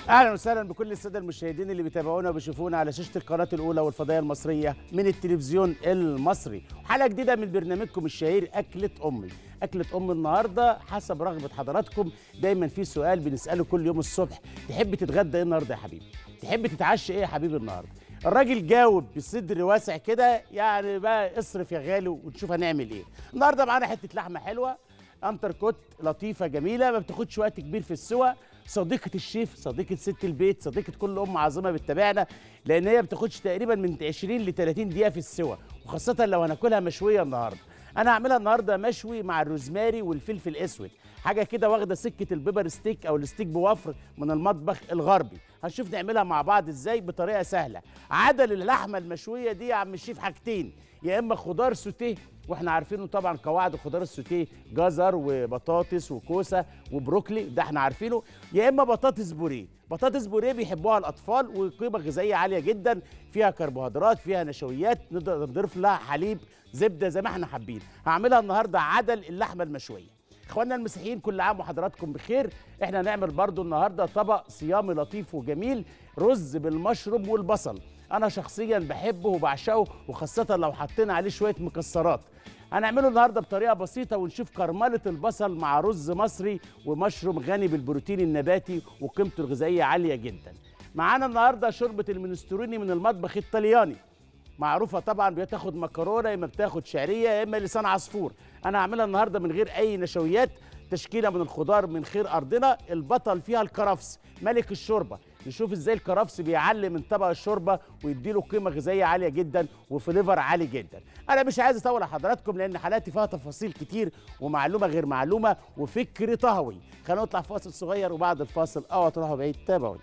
اهلا وسهلا بكل الساده المشاهدين اللي بيتابعونا وبيشوفونا على شاشه القناه الاولى والفضائيه المصريه من التلفزيون المصري حلقه جديده من برنامجكم الشهير اكله امي اكله ام النهارده حسب رغبه حضراتكم دايما في سؤال بنساله كل يوم الصبح تحب تتغدى ايه النهارده يا حبيبي تحب تتعشى ايه يا حبيبي النهارده الراجل جاوب بصدر واسع كده يعني بقى اصرف يا غالي ونشوف هنعمل ايه النهارده معانا حته لحمه حلوه انتر كوت لطيفه جميله ما بتاخدش وقت كبير في السوى صديقه الشيف صديقه ست البيت صديقه كل ام عظيمه بتتابعنا لان هي ما بتاخدش تقريبا من 20 ل 30 دقيقه في السوى وخاصه لو هناكلها مشويه النهارده انا هعملها النهارده مشوي مع الروزماري والفلفل الاسود حاجه كده واخده سكه البيبر ستيك او الستيك بوفر من المطبخ الغربي هنشوف نعملها مع بعض ازاي بطريقه سهله عدل اللحمه المشويه دي يا عم الشيف حاجتين يا اما خضار سوتيه واحنا عارفينه طبعا قواعد خضار السوتيه جزر وبطاطس وكوسه وبروكلي ده احنا عارفينه يا اما بطاطس بوريه بطاطس بوريه بيحبوها الاطفال وقيمه غذائيه عاليه جدا فيها كربوهيدرات فيها نشويات نقدر نضيف لها حليب زبده زي ما احنا حابين هعملها النهارده عدل اللحمه المشويه اخواننا المسيحيين كل عام وحضراتكم بخير احنا هنعمل برضو النهارده طبق صيامي لطيف وجميل رز بالمشروم والبصل انا شخصيا بحبه وبعشقه وخاصه لو حطينا عليه شويه مكسرات هنعمله النهارده بطريقه بسيطه ونشوف كرمله البصل مع رز مصري ومشروم غني بالبروتين النباتي وقيمته الغذائيه عاليه جدا معانا النهارده شوربه المنستروني من المطبخ الطلياني معروفه طبعا بتاخد مكرونه يا اما بتاخد شعريه يا اما لسان عصفور انا هعملها النهارده من غير اي نشويات تشكيله من الخضار من خير ارضنا البطل فيها الكرفس ملك الشوربه نشوف ازاي الكرفس بيعلي من طبق الشوربه ويديله قيمه غذائيه عاليه جدا وفليفر عالي جدا انا مش عايز اطول على حضراتكم لان حلقاتي فيها تفاصيل كتير ومعلومه غير معلومه وفكر طهوي خلينا نطلع فاصل صغير وبعد الفاصل اوعى تروحوا بعيد تابعوني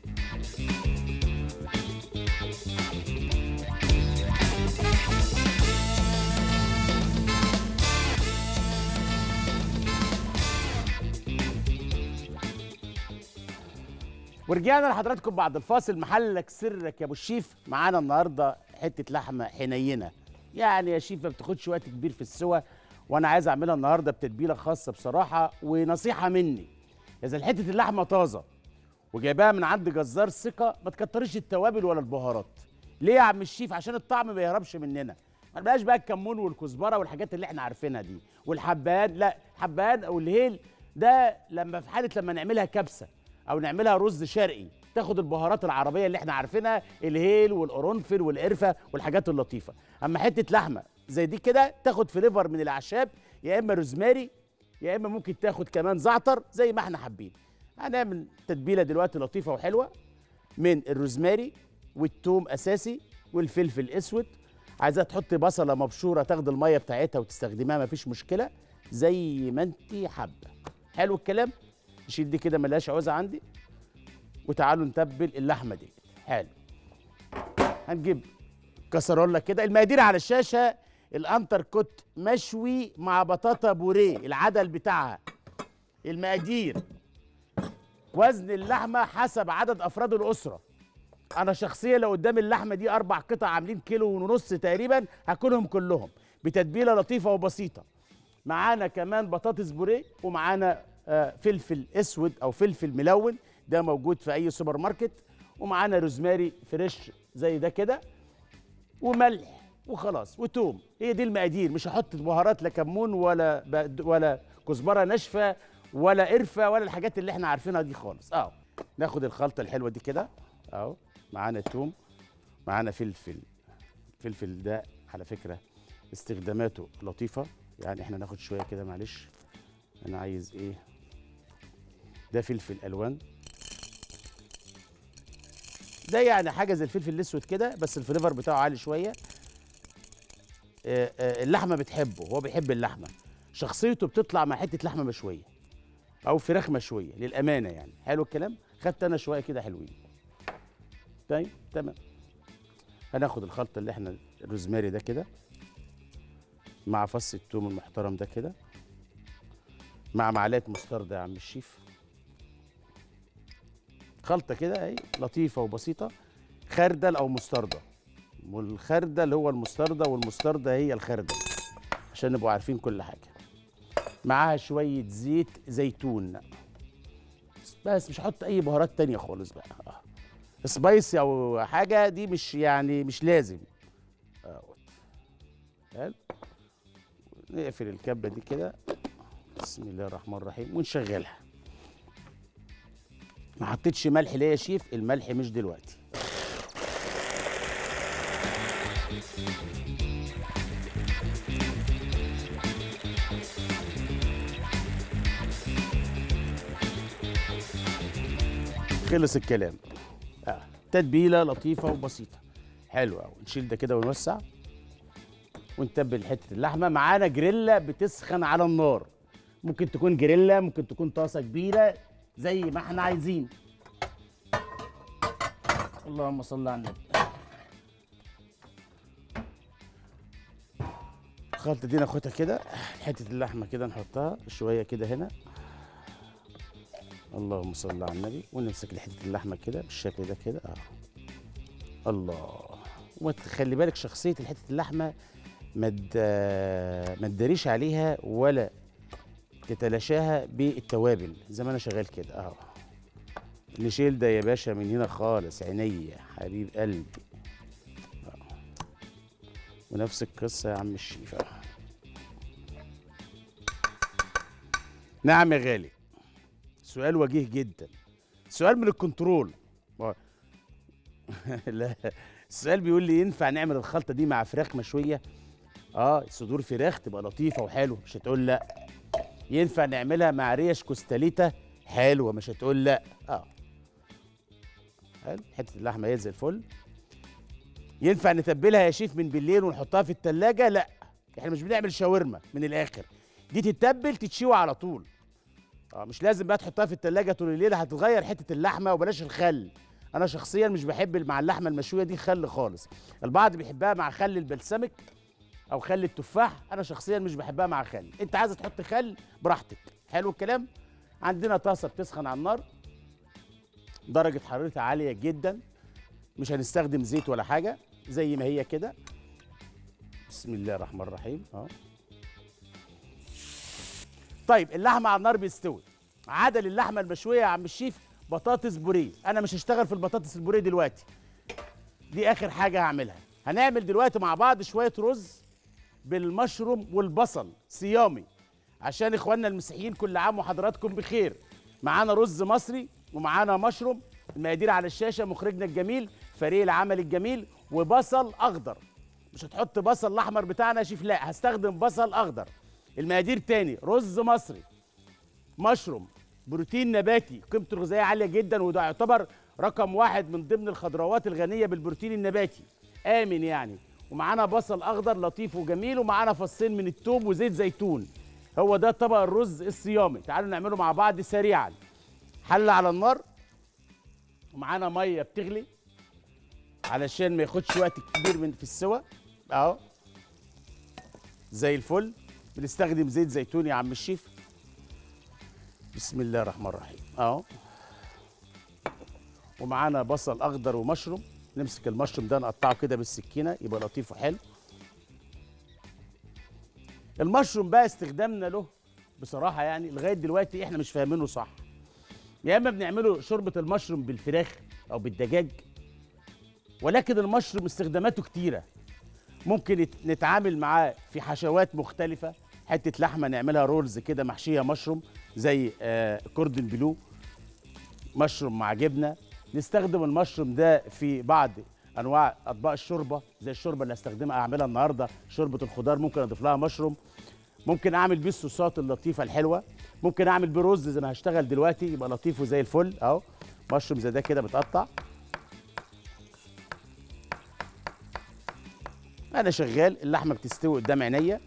ورجعنا لحضراتكم بعد الفاصل محلك سرك يا ابو الشيف معانا النهارده حته لحمه حنينه يعني يا شيف ما بتاخدش وقت كبير في السوى وانا عايز اعملها النهارده بتتبيله خاصه بصراحه ونصيحه مني اذا حته اللحمه طازه وجايباها من عند جزار ثقه ما تكتريش التوابل ولا البهارات ليه يا عم الشيف عشان الطعم ما يهربش مننا ما نبقاش بقى الكمون والكزبره والحاجات اللي احنا عارفينها دي والحبان لا الحبان او الهيل ده لما في حاله لما نعملها كبسه او نعملها رز شرقي تاخد البهارات العربيه اللي احنا عارفينها الهيل والقرنفل والقرفه والحاجات اللطيفه اما حته لحمه زي دي كده تاخد فليفر من الاعشاب يا اما روزماري يا اما ممكن تاخد كمان زعتر زي ما احنا حابين هنعمل تتبيله دلوقتي لطيفه وحلوه من الروزماري والثوم اساسي والفلفل الاسود عايزاها تحطي بصله مبشوره تاخد الميه بتاعتها وتستخدمها مفيش مشكله زي ما انت حابه حلو الكلام نشيل دي كده ملهاش عوزه عندي وتعالوا نتبل اللحمه دي حلو هنجيب كسرولة كده المقادير على الشاشه الانتر كوت مشوي مع بطاطا بوريه العدل بتاعها المقادير وزن اللحمه حسب عدد افراد الاسره انا شخصيا لو قدام اللحمه دي اربع قطع عاملين كيلو ونص تقريبا هاكلهم كلهم بتتبيله لطيفه وبسيطه معانا كمان بطاطس بوريه ومعانا آه، فلفل اسود او فلفل ملون ده موجود في اي سوبر ماركت ومعانا روزماري فريش زي ده كده وملح وخلاص وتوم هي دي المقادير مش هحط بهارات لا كمون ولا بقد- ولا كزبره ناشفه ولا قرفه ولا الحاجات اللي احنا عارفينها دي خالص اهو ناخد الخلطه الحلوه دي كده اهو معانا توم معانا فلفل الفلفل ده على فكره استخداماته لطيفه يعني احنا ناخد شويه كده معلش انا عايز ايه ده فلفل الوان ده يعني حاجه زي الفلفل الاسود كده بس الفليفر بتاعه عالي شويه آه، آه، اللحمه بتحبه هو بيحب اللحمه شخصيته بتطلع مع حته لحمه مشويه او فراخ مشويه للامانه يعني حلو الكلام خدت انا شويه كده حلوين طيب تمام هناخد الخلطه اللي احنا الروزماري ده كده مع فص الثوم المحترم ده كده مع معلقه مستردة يا عم الشيف خلطه كده اهي لطيفه وبسيطه خردل او مستردة والخردل هو المستردة والمستردة هي الخردل عشان نبقوا عارفين كل حاجه معاها شويه زيت زيتون بس مش هحط اي بهارات تانية خالص بقى آه. سبايسي او حاجه دي مش يعني مش لازم اهوت حلو نقفل الكبه دي كده بسم الله الرحمن الرحيم ونشغلها ما حطيتش ملح ليه يا شيف الملح مش دلوقتي خلص الكلام اه تتبيله لطيفه وبسيطه حلو قوي نشيل ده كده ونوسع ونتبل حته اللحمه معانا جريلا بتسخن على النار ممكن تكون جريلا ممكن تكون طاسه كبيره زي ما احنا عايزين اللهم صل على النبي الخلطه دي ناخدها كده حته اللحمه كده نحطها شويه كده هنا اللهم صل على النبي ونمسك حته اللحمه كده بالشكل ده كده اه الله وتخلي بالك شخصيه حته اللحمه ما تد- ما تداريش عليها ولا تتلاشاها بالتوابل زي ما انا شغال كده اهو نشيل ده يا باشا من هنا خالص عينيا حبيب قلبي آه. ونفس القصه يا عم الشيف آه. نعم يا غالي سؤال وجيه جدا سؤال من الكنترول ما- لا السؤال بيقول لي ينفع نعمل الخلطه دي مع فراخ مشويه اه صدور فراخ تبقى لطيفه وحلوه مش هتقول لا ينفع نعملها مع ريش كوستاليتا حلوه مش هتقول لا اه حلو حته اللحمه هي زي الفل ينفع نتبلها يا شيف من بالليل ونحطها في التلاجة لا احنا مش بنعمل شاورما من الاخر دي تتبل تتشوي على طول اه مش لازم بقى تحطها في التلاجة طول الليل هتتغير حته اللحمه وبلاش الخل انا شخصيا مش بحب مع اللحمه المشويه دي خل خالص البعض بيحبها مع خل البلسمك او خل التفاح انا شخصيا مش بحبها مع خل انت عايزه تحط خل براحتك حلو الكلام عندنا طاسه بتسخن على النار درجه حرارتها عاليه جدا مش هنستخدم زيت ولا حاجه زي ما هي كده بسم الله الرحمن الرحيم اه طيب اللحمه على النار بيستوي عدل اللحمه المشويه يا عم الشيف بطاطس بوريه انا مش هشتغل في البطاطس البوريه دلوقتي دي اخر حاجه هعملها هنعمل دلوقتي مع بعض شويه رز بالمشروم والبصل صيامي عشان اخواننا المسيحيين كل عام وحضراتكم بخير معانا رز مصري ومعانا مشروم المقادير على الشاشه مخرجنا الجميل فريق العمل الجميل وبصل اخضر مش هتحط بصل الاحمر بتاعنا يا شيف لا هستخدم بصل اخضر المقادير تاني رز مصري مشروم بروتين نباتي قيمته الغذائيه عاليه جدا وده يعتبر رقم واحد من ضمن الخضروات الغنيه بالبروتين النباتي امن يعني ومعانا بصل اخضر لطيف وجميل ومعانا فصين من التوم وزيت زيتون هو ده طبق الرز الصيامي تعالوا نعمله مع بعض سريعا حله على النار ومعانا ميه بتغلي علشان ما ياخدش وقت كبير من في السوى اهو زي الفل بنستخدم زيت زيتون يا عم الشيف بسم الله الرحمن الرحيم اهو ومعانا بصل اخضر ومشروم نمسك المشروم ده نقطعه كده بالسكينه يبقى لطيف وحلو المشروم بقى استخدامنا له بصراحه يعني لغايه دلوقتي احنا مش فاهمينه صح يا اما بنعمله شوربه المشروم بالفراخ او بالدجاج ولكن المشروم استخداماته كتيره ممكن نت- نتعامل معاه في حشوات مختلفه حته لحمه نعملها رولز كده محشيه مشروم زي آه كوردن بلو مشروم مع جبنه نستخدم المشروم ده في بعض انواع اطباق الشوربه زي الشوربه اللي هستخدمها اعملها النهارده شوربه الخضار ممكن اضيف لها مشروم ممكن اعمل بيه الصوصات اللطيفه الحلوه ممكن اعمل بيه رز زي ما هشتغل دلوقتي يبقى لطيف وزي الفل اهو مشروم زي ده كده متقطع انا شغال اللحمه بتستوي قدام عينيا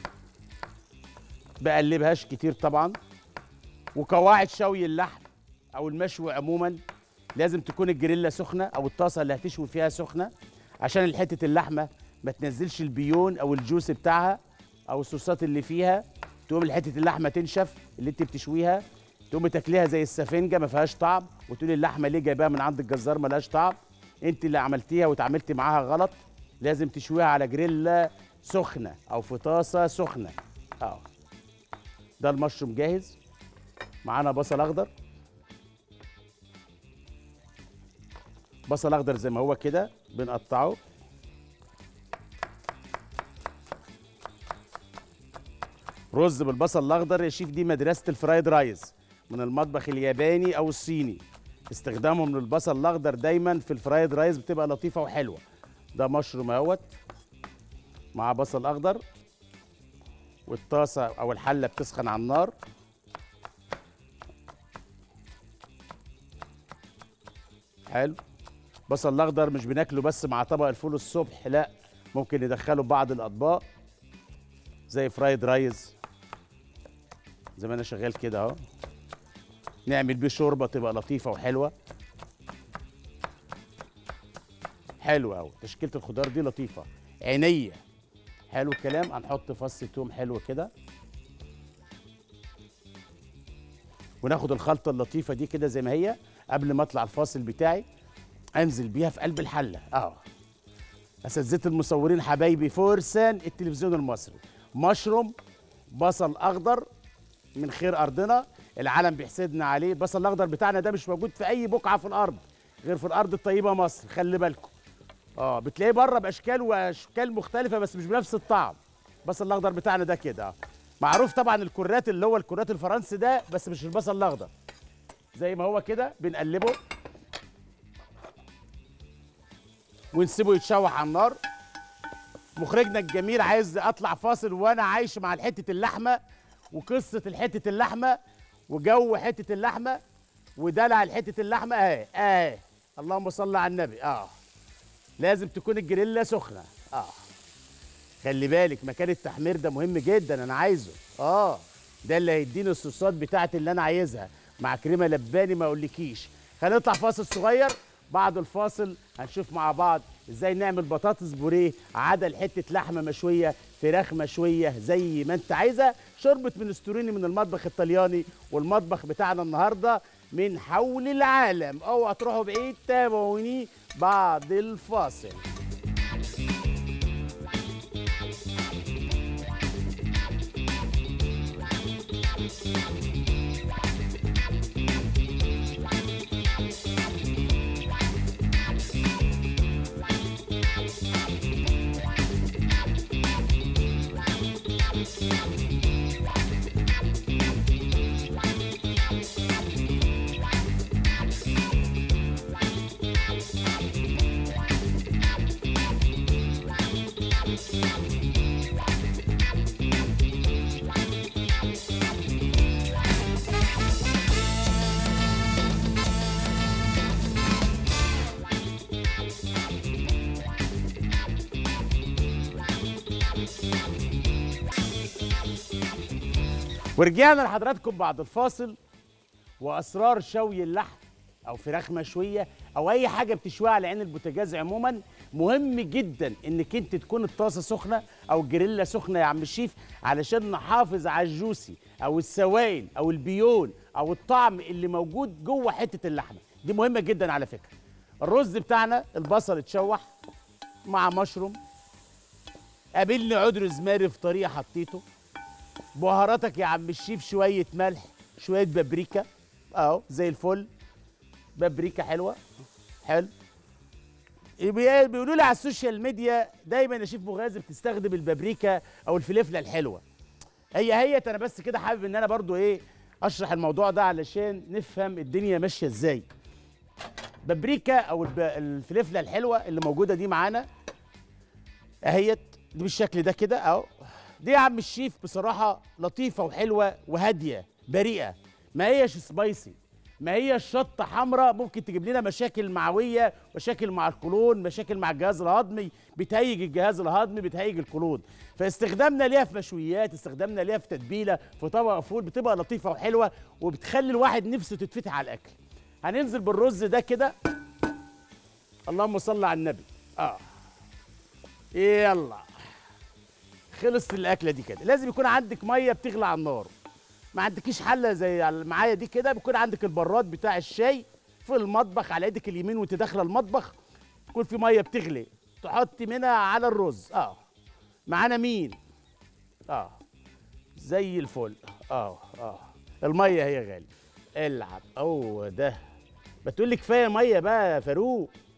بقلبهاش كتير طبعا وقواعد شوي اللحم او المشوي عموما لازم تكون الجريلا سخنه او الطاسه اللي هتشوي فيها سخنه عشان حته اللحمه ما تنزلش البيون او الجوس بتاعها او الصوصات اللي فيها تقوم حته اللحمه تنشف اللي انت بتشويها تقوم تاكليها زي السفنجه ما فيهاش طعم وتقولي اللحمه ليه جايباها من عند الجزار ما لهاش طعم انت اللي عملتيها واتعاملتي معاها غلط لازم تشويها على جريلا سخنه او في طاسه سخنه اه ده المشروم جاهز معانا بصل اخضر بصل اخضر زي ما هو كده بنقطعه رز بالبصل الاخضر يا شيف دي مدرسه الفرايد رايز من المطبخ الياباني او الصيني استخدامهم للبصل الاخضر دايما في الفرايد رايز بتبقى لطيفه وحلوه ده مشروم اهوت مع بصل اخضر والطاسه او الحله بتسخن على النار حلو بصل الاخضر مش بناكله بس مع طبق الفول الصبح لا ممكن ندخله بعض الاطباق زي فرايد رايز زي ما انا شغال كده اهو نعمل بيه شوربه تبقى لطيفه وحلوه حلوه قوي تشكيله الخضار دي لطيفه عينيه حلو الكلام هنحط فص توم حلو كده وناخد الخلطه اللطيفه دي كده زي ما هي قبل ما اطلع الفاصل بتاعي انزل بيها في قلب الحله اه اساتذه المصورين حبايبي فرسان التلفزيون المصري مشروم بصل اخضر من خير ارضنا العالم بيحسدنا عليه البصل الاخضر بتاعنا ده مش موجود في اي بقعه في الارض غير في الارض الطيبه مصر خلي بالكم اه بتلاقيه بره باشكال واشكال مختلفه بس مش بنفس الطعم البصل الاخضر بتاعنا ده كده اه معروف طبعا الكرات اللي هو الكرات الفرنسي ده بس مش البصل الاخضر زي ما هو كده بنقلبه ونسيبه يتشوح على النار مخرجنا الجميل عايز اطلع فاصل وانا عايش مع حته اللحمه وقصه الحته اللحمه وجو حته اللحمه ودلع حته اللحمه اهي اهي اللهم صل على النبي اه لازم تكون الجريلا سخنه اه خلي بالك مكان التحمير ده مهم جدا انا عايزه اه ده اللي هيديني الصوصات بتاعتي اللي انا عايزها مع كريمه لباني ما اقولكيش خلينا نطلع فاصل صغير بعد الفاصل هنشوف مع بعض ازاي نعمل بطاطس بوريه عدل حته لحمه مشويه فراخ مشويه زي ما انت عايزه شوربه منستوريني من المطبخ الطلياني والمطبخ بتاعنا النهارده من حول العالم اوعى تروحوا بعيد تابعوني بعد الفاصل ورجعنا لحضراتكم بعد الفاصل واسرار شوي اللحم او فراخ مشويه او اي حاجه بتشويها على عين البوتاجاز عموما مهم جدا انك انت تكون الطاسه سخنه او الجريلا سخنه يا عم الشيف علشان نحافظ على الجوسي او السوائل او البيون او الطعم اللي موجود جوه حته اللحمه دي مهمه جدا على فكره الرز بتاعنا البصل اتشوح مع مشروم قابلني عود روزماري في طريقه حطيته بهاراتك يا عم الشيف شويه ملح شويه بابريكا اهو زي الفل بابريكا حلوه حلو يبقى بيقولوا لي على السوشيال ميديا دايما يا شيف مغازي بتستخدم البابريكا او الفلفله الحلوه هي هي انا بس كده حابب ان انا برضو ايه اشرح الموضوع ده علشان نفهم الدنيا ماشيه ازاي بابريكا او الب- الفلفله الحلوه اللي موجوده دي معانا اهيت دي بالشكل ده كده اهو دي يا عم الشيف بصراحه لطيفه وحلوه وهاديه بريئه ما هيش سبايسي ما هي شطه حمراء ممكن تجيب لنا مشاكل معويه مشاكل مع القولون مشاكل مع الجهاز الهضمي بتهيج الجهاز الهضمي بتهيج القولون فاستخدامنا ليها في مشويات استخدامنا ليها في تتبيله في طبق فول بتبقى لطيفه وحلوه وبتخلي الواحد نفسه تتفتح على الاكل هننزل بالرز ده كده اللهم صل على النبي اه يلا خلصت الاكله دي كده لازم يكون عندك ميه بتغلي على النار ما عندكيش حله زي على- معايا دي كده بيكون عندك البراد بتاع الشاي في المطبخ على ايدك اليمين وانت داخله المطبخ يكون في ميه بتغلي تحطي منها على الرز اه معانا مين اه زي الفل اه اه الميه هي غالي العب هو ده بتقول لي كفايه ميه بقى يا فاروق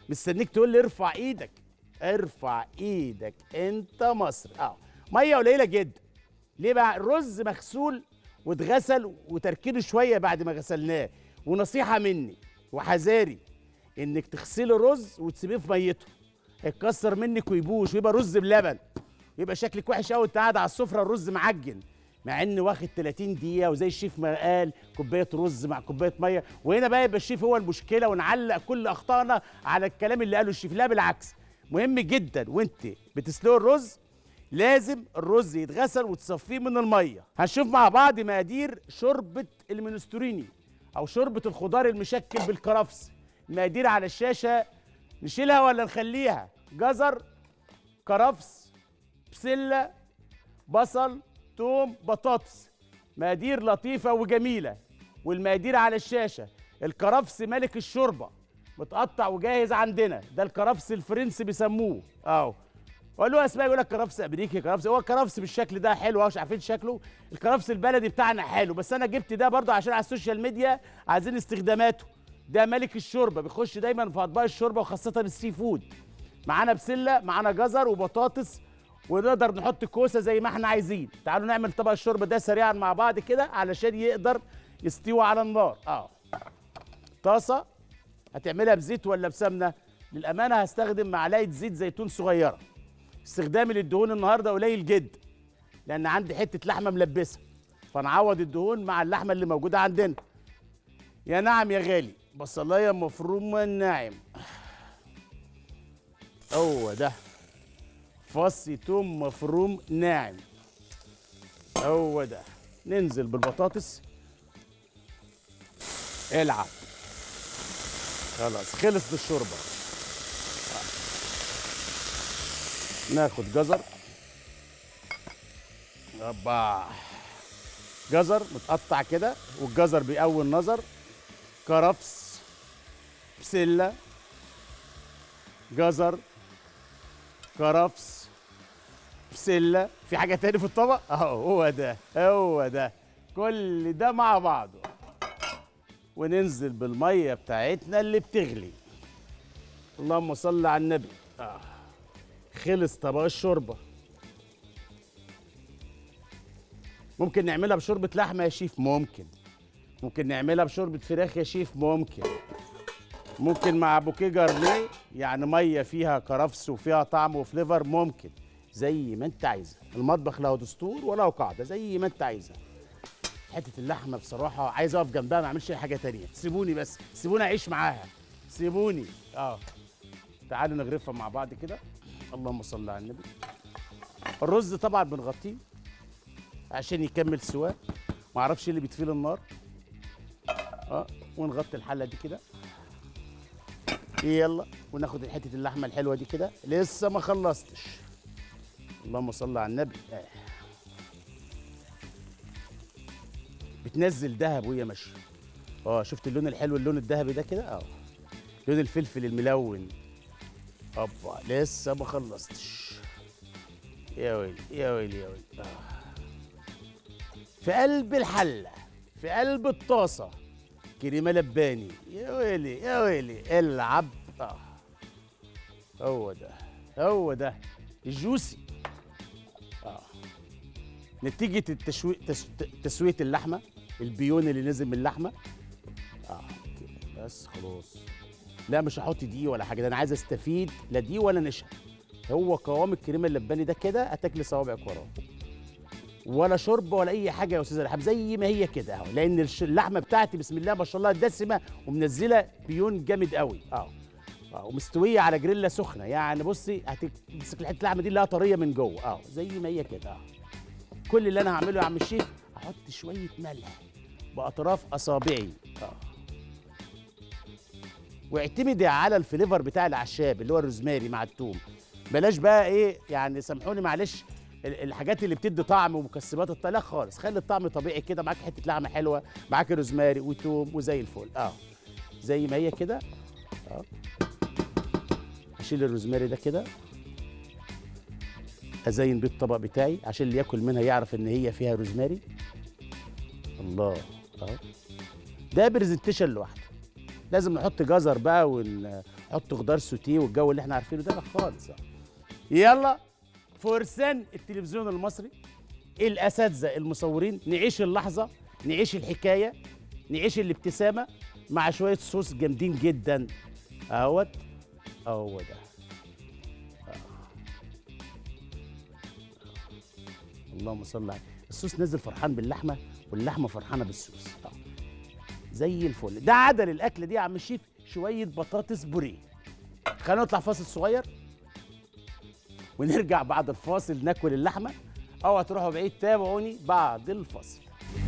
مستنيك تقول لي ارفع ايدك ارفع ايدك انت مصر اه ميه قليله جدا ليه بقى الرز مغسول واتغسل وتركينه شويه بعد ما غسلناه ونصيحه مني وحذاري انك تغسلي الرز وتسيبيه في ميته هيتكسر منك ويبوش ويبقى رز بلبن يبقى شكلك وحش قوي انت قاعد على السفره الرز معجن مع ان واخد 30 دقيقه وزي الشيف ما قال كوبايه رز مع كوبايه ميه وهنا بقى يبقى الشيف هو المشكله ونعلق كل اخطائنا على الكلام اللي قاله الشيف لا بالعكس مهم جدا وانت بتسلقي الرز لازم الرز يتغسل وتصفيه من الميه هنشوف مع بعض مقادير شوربه المنستوريني او شوربه الخضار المشكل بالكرفس المقادير على الشاشه نشيلها ولا نخليها جزر كرفس بسله بصل توم بطاطس مقادير لطيفه وجميله والمقادير على الشاشه الكرفس ملك الشوربه متقطع وجاهز عندنا ده الكرفس الفرنسي بيسموه اهو وقالوا اسماء يقول لك كرفس امريكي كرفس هو الكرفس بالشكل ده حلو اهو مش عارفين شكله الكرفس البلدي بتاعنا حلو بس انا جبت ده برضه عشان على السوشيال ميديا عايزين استخداماته ده ملك الشوربه بيخش دايما في اطباق الشوربه وخاصه السي فود معانا بسله معانا جزر وبطاطس ونقدر نحط كوسه زي ما احنا عايزين تعالوا نعمل طبق الشوربه ده سريعا مع بعض كده علشان يقدر يستوي على النار اه طاسه هتعملها بزيت ولا بسمنه للامانه هستخدم معلقه زيت زيتون صغيره استخدامي للدهون النهارده قليل جدا لان عندي حته لحمه ملبسه فنعوض الدهون مع اللحمه اللي موجوده عندنا يا نعم يا غالي بصلايه مفرومه ناعم هو ده فص توم مفروم ناعم هو ده ننزل بالبطاطس العب خلاص خلص بالشوربه ناخد جزر ابا جزر متقطع كده والجزر بيقوي النظر كرفس بسله جزر كرفس بسله في حاجه تاني في الطبق اهو هو ده هو ده كل ده مع بعضه وننزل بالميه بتاعتنا اللي بتغلي اللهم صل على النبي آه. خلص طبق الشوربه ممكن نعملها بشوربه لحمه يا شيف ممكن ممكن نعملها بشوربه فراخ يا شيف ممكن ممكن مع بوكيه جارنيه يعني ميه فيها كرفس وفيها طعم وفليفر ممكن زي ما انت عايزه المطبخ له دستور وله قاعده زي ما انت عايزه حته اللحمه بصراحه عايز اقف جنبها ما اعملش اي حاجه تانية سيبوني بس سيبوني اعيش معاها سيبوني اه تعالوا نغرفها مع بعض كده اللهم صل على النبي الرز طبعا بنغطيه عشان يكمل سواه ما اعرفش إيه اللي بيطفيه النار اه ونغطي الحله دي كده يلا وناخد حته اللحمه الحلوه دي كده لسه ما خلصتش اللهم صل على النبي آه. بتنزل دهب وهي ماشيه اه شفت اللون الحلو اللون الذهبي ده كده اه لون الفلفل الملون ابا لسه ما خلصتش يا ويلي يا ويلي يا ويلي آه. في قلب الحله في قلب الطاسه كريمه لباني يا ويلي يا ويلي العب آه. هو ده هو ده الجوسي اه نتيجه التشوي تس... تسويه اللحمه البيون اللي نزل من اللحمه اه كده بس خلاص لا مش هحط دي ولا حاجه ده انا عايز استفيد لا دي ولا نشا هو قوام الكريمه اللباني ده كده هتاكلي صوابعك وراه ولا شرب ولا اي حاجه يا استاذ رحاب زي ما هي كده اهو لان الش- اللحمه بتاعتي بسم الله ما شاء الله دسمه ومنزله بيون جامد قوي اه اه ومستويه على جريلا سخنه يعني بصي هتمسك الحته اللحمه دي لها طريه من جوه اه زي ما هي كده اه كل اللي انا هعمله يا عم الشيف هحط شويه ملح باطراف اصابعي اه واعتمدي على الفليفر بتاع الاعشاب اللي هو الروزماري مع الثوم بلاش بقى ايه يعني سامحوني معلش ال- الحاجات اللي بتدي طعم ومكسبات الطعم لا خالص خلي الطعم طبيعي كده معاك حته لحمه حلوه معاك روزماري وتوم وزي الفل اه زي ما هي كده اه اشيل الروزماري ده كده ازين بيه الطبق بتاعي عشان اللي ياكل منها يعرف ان هي فيها روزماري الله اه ده برزنتيشن لوحده لازم نحط جزر بقى ون... حط خضار سوتيه والجو اللي احنا عارفينه ده لا خالص يعني. يلا فرسان التلفزيون المصري الاساتذه المصورين نعيش اللحظه نعيش الحكايه نعيش الابتسامه مع شويه صوص جامدين جدا اهوت اهو ده اللهم صل على الصوص نزل فرحان باللحمه واللحمه فرحانه بالصوص آه. زي الفل ده عدل الاكله دي يا عم الشيف شويه بطاطس بوريه خلينا نطلع فاصل صغير ونرجع بعد الفاصل ناكل اللحمه اوعى تروحوا بعيد تابعوني بعد الفاصل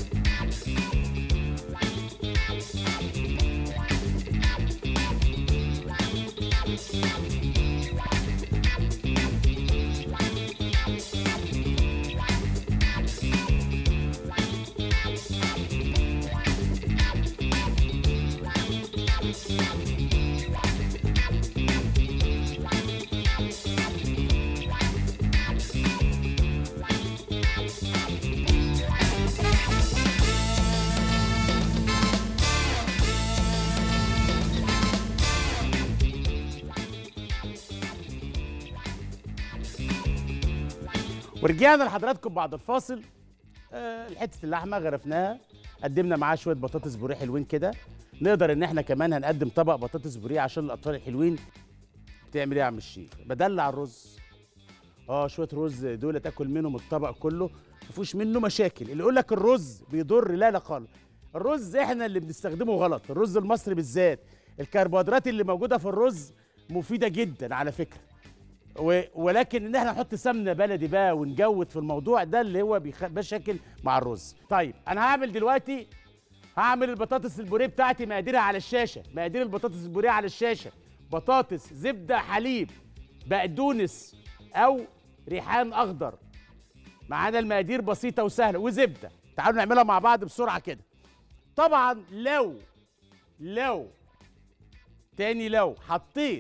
ورجعنا لحضراتكم بعد الفاصل آه حته اللحمه غرفناها قدمنا معاها شويه بطاطس بوريه حلوين كده نقدر ان احنا كمان هنقدم طبق بطاطس بوريه عشان الاطفال الحلوين تعمل ايه يا عم الشيف بدلع الرز اه شويه رز دول تاكل منهم الطبق كله مفيش منه مشاكل اللي يقول لك الرز بيضر لا لا خالص الرز احنا اللي بنستخدمه غلط الرز المصري بالذات الكربوهيدرات اللي موجوده في الرز مفيده جدا على فكره و... ولكن ان احنا نحط سمنه بلدي بقى ونجود في الموضوع ده اللي هو بيخ... مشاكل مع الرز طيب انا هعمل دلوقتي هعمل البطاطس البوريه بتاعتي مقاديرها على الشاشه مقادير البطاطس البوريه على الشاشه بطاطس زبده حليب بقدونس او ريحان اخضر معانا المقادير بسيطه وسهله وزبده تعالوا نعملها مع بعض بسرعه كده طبعا لو لو تاني لو حطيت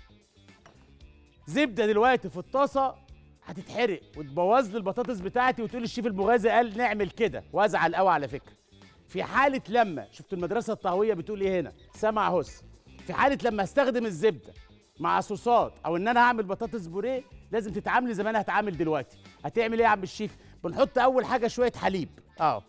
زبده دلوقتي في الطاسه هتتحرق وتبوظ لي البطاطس بتاعتي وتقول الشيف المغازي قال نعمل كده وازعل قوي على فكره في حاله لما شفتوا المدرسه الطهويه بتقول ايه هنا سمع هس في حاله لما استخدم الزبده مع صوصات او ان انا هعمل بطاطس بوريه لازم تتعاملي زي ما انا هتعامل دلوقتي هتعمل ايه يا عم الشيف بنحط اول حاجه شويه حليب اه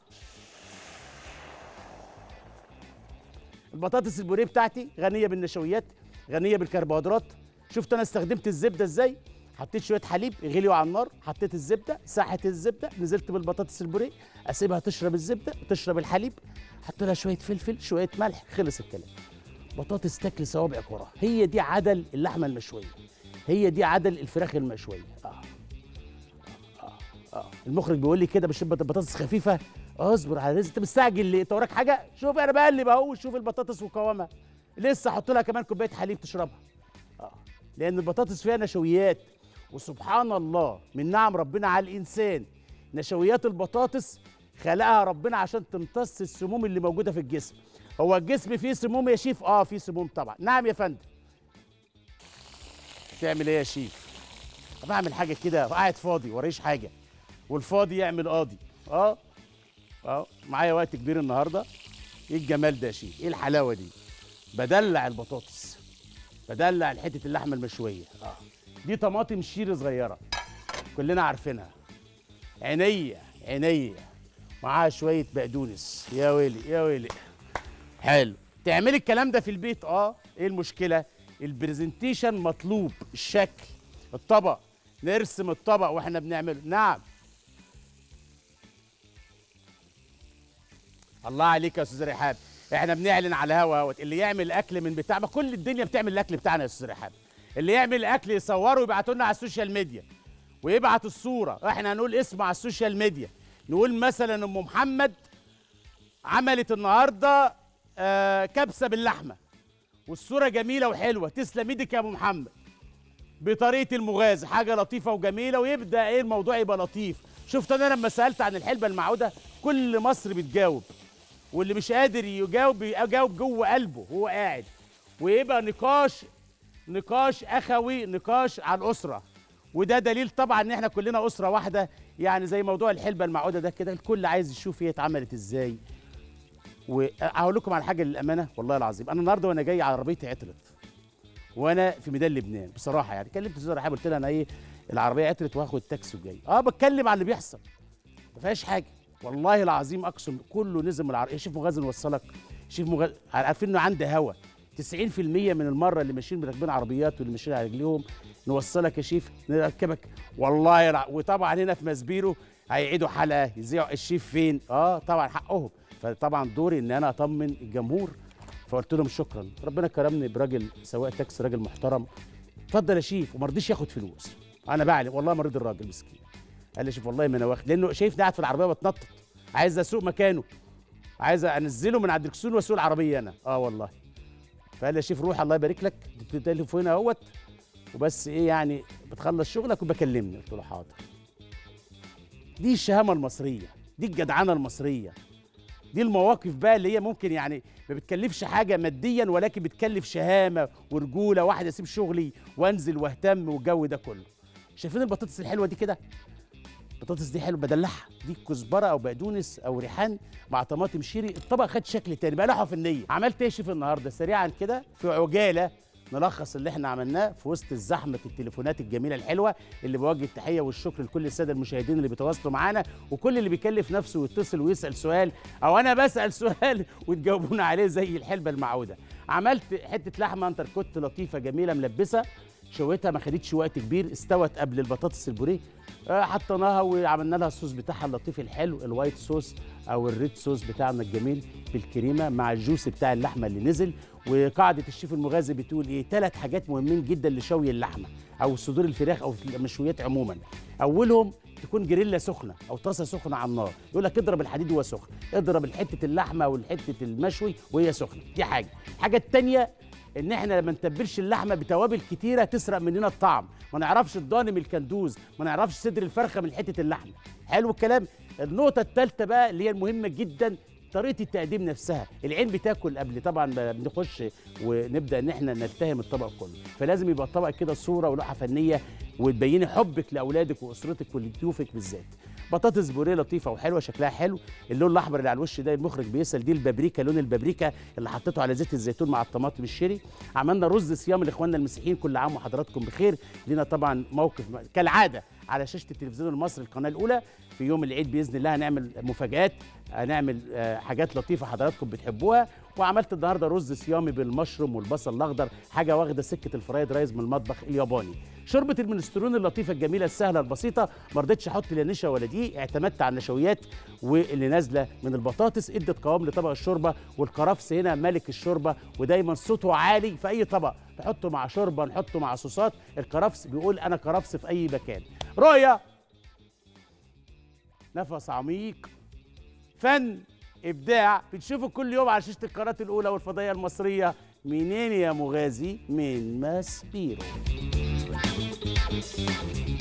البطاطس البوريه بتاعتي غنيه بالنشويات غنيه بالكربوهيدرات شفت انا استخدمت الزبده ازاي حطيت شويه حليب غليوا على النار حطيت الزبده ساحت الزبده نزلت بالبطاطس البوريه اسيبها تشرب الزبده تشرب الحليب حط لها شويه فلفل شويه ملح خلص الكلام بطاطس تاكل صوابعك وراها هي دي عدل اللحمه المشويه هي دي عدل الفراخ المشويه اه اه اه المخرج بيقول لي كده مش البطاطس خفيفه اصبر على رزق انت مستعجل ليه انت وراك حاجه شوف انا بقلب اهو شوف البطاطس وقوامها لسه احط لها كمان كوبايه حليب تشربها اه لان البطاطس فيها نشويات وسبحان الله من نعم ربنا على الانسان نشويات البطاطس خلقها ربنا عشان تمتص السموم اللي موجوده في الجسم هو الجسم فيه سموم يا شيف اه فيه سموم طبعا نعم يا فندم تعمل ايه يا شيف بعمل حاجه كده قاعد فاضي وريش حاجه والفاضي يعمل قاضي اه اه معايا وقت كبير النهارده ايه الجمال ده يا شيف ايه الحلاوه دي بدلع البطاطس بدلع حته اللحمه المشويه اه دي طماطم شير صغيره كلنا عارفينها عينيا عينيا معاها شويه بقدونس يا ويلي يا ويلي حلو تعملي الكلام ده في البيت اه ايه المشكله البرزنتيشن مطلوب الشكل الطبق نرسم الطبق واحنا بنعمله نعم الله عليك يا استاذ رحاب احنا بنعلن على هوا اهوت اللي يعمل اكل من بتاع ما كل الدنيا بتعمل الاكل بتاعنا يا استاذ رحاب اللي يعمل اكل يصوره ويبعتوا لنا على السوشيال ميديا ويبعت الصوره احنا هنقول اسمه على السوشيال ميديا نقول مثلا ام محمد عملت النهارده آه كبسه باللحمه والصوره جميله وحلوه تسلم ايدك يا ابو محمد بطريقه المغاز حاجه لطيفه وجميله ويبدا ايه الموضوع يبقى لطيف شفت انا لما سالت عن الحلبه المعوده كل مصر بتجاوب واللي مش قادر يجاوب بيجاوب جوه قلبه وهو قاعد ويبقى نقاش نقاش اخوي نقاش عن اسره وده دليل طبعا ان احنا كلنا اسره واحده يعني زي موضوع الحلبه المعوده ده كده الكل عايز يشوف هي اتعملت ازاي واقول لكم على حاجه للامانه والله العظيم انا النهارده وانا جاي عربيتي عطلت وانا في ميدان لبنان بصراحه يعني كلمت استاذه رحاب قلت لها انا ايه العربيه عطلت وهاخد تاكسي وجاي اه بتكلم على اللي بيحصل ما فيهاش حاجه والله العظيم اقسم كله نزل من العربيه شوف مغازل وصلك شوف مغازل عارفين انه عنده هوا 90% من المره اللي ماشيين راكبين عربيات واللي ماشيين على رجليهم نوصلك يا شيف نركبك والله الع... وطبعا هنا في مسبيرو هيعيدوا حلقه يذيعوا الشيف فين اه طبعا حقهم فطبعا دوري ان انا اطمن الجمهور فقلت لهم شكرا ربنا كرمني براجل سواق تاكسي راجل محترم اتفضل يا شيف وما رضيش ياخد فلوس انا بعلم والله ما رضي الراجل مسكين قال لي شوف والله ما انا واخد لانه شايفني قاعد في العربيه بتنطط عايز اسوق مكانه عايز انزله من على الدركسيون واسوق العربيه انا اه والله فقال لي يا شيف روح الله يبارك لك التليفون اهوت وبس ايه يعني بتخلص شغلك وبكلمني قلت له حاضر دي الشهامه المصريه دي الجدعنه المصريه دي المواقف بقى اللي هي ممكن يعني ما بتكلفش حاجه ماديا ولكن بتكلف شهامه ورجوله واحد اسيب شغلي وانزل واهتم والجو ده كله شايفين البطاطس الحلوه دي كده البطاطس دي حلوه بدلعها دي كزبره او بقدونس او ريحان مع طماطم شيري الطبق خد شكل تاني بقى له في النيه عملت ايه يا شيف النهارده سريعا كده في عجاله نلخص اللي احنا عملناه في وسط الزحمه التليفونات الجميله الحلوه اللي بوجه التحيه والشكر لكل الساده المشاهدين اللي بيتواصلوا معانا وكل اللي بيكلف نفسه ويتصل ويسال سؤال او انا بسال سؤال وتجاوبونا عليه زي الحلبه المعوده عملت حته لحمه انتركوت لطيفه جميله ملبسه شويتها ما خدتش وقت كبير استوت قبل البطاطس البوريه آه، حطيناها وعملنا لها الصوص بتاعها اللطيف الحلو الوايت صوص او الريد صوص بتاعنا الجميل بالكريمه مع الجوس بتاع اللحمه اللي نزل وقاعده الشيف المغازي بتقول ايه ثلاث حاجات مهمين جدا لشوي اللحمه او صدور الفراخ او المشويات عموما اولهم تكون جريلا سخنه او طاسه سخنه على النار يقول لك اضرب الحديد وهو سخن اضرب حته اللحمه او حته المشوي وهي سخنه دي حاجه الحاجه الثانيه ان احنا لما نتبلش اللحمه بتوابل كتيره تسرق مننا الطعم ما نعرفش الضاني من الكندوز ما نعرفش صدر الفرخه من حته اللحمه حلو الكلام النقطه الثالثه بقى اللي هي المهمه جدا طريقه التقديم نفسها العين بتاكل قبل طبعا ما بنخش ونبدا ان احنا نلتهم الطبق كله فلازم يبقى الطبق كده صوره ولوحه فنيه وتبيني حبك لاولادك واسرتك ولضيوفك بالذات بطاطس بوريه لطيفه وحلوه شكلها حلو اللون الاحمر اللي على الوش ده المخرج بيسال دي البابريكا لون البابريكا اللي حطيته على زيت الزيتون مع الطماطم الشيري عملنا رز صيام لاخواننا المسيحيين كل عام وحضراتكم بخير لينا طبعا موقف كالعاده على شاشه التلفزيون المصري القناه الاولى في يوم العيد باذن الله هنعمل مفاجات هنعمل آه، حاجات لطيفه حضراتكم بتحبوها وعملت النهارده رز صيامي بالمشروم والبصل الاخضر حاجه واخده سكه الفرايد رايز من المطبخ الياباني شوربه المنسترون اللطيفه الجميله السهله البسيطه ما رضيتش احط لا نشا ولا دقيق اعتمدت على النشويات واللي نازله من البطاطس ادت قوام لطبق الشوربه والكرفس هنا ملك الشوربه ودايما صوته عالي في اي طبق نحطه مع شوربه نحطه مع صوصات الكرفس بيقول انا كرفس في اي مكان رؤيه نفس عميق فن ابداع بتشوفه كل يوم على شاشه القناه الاولى والفضائيه المصريه منين يا مغازي من ماسبيرو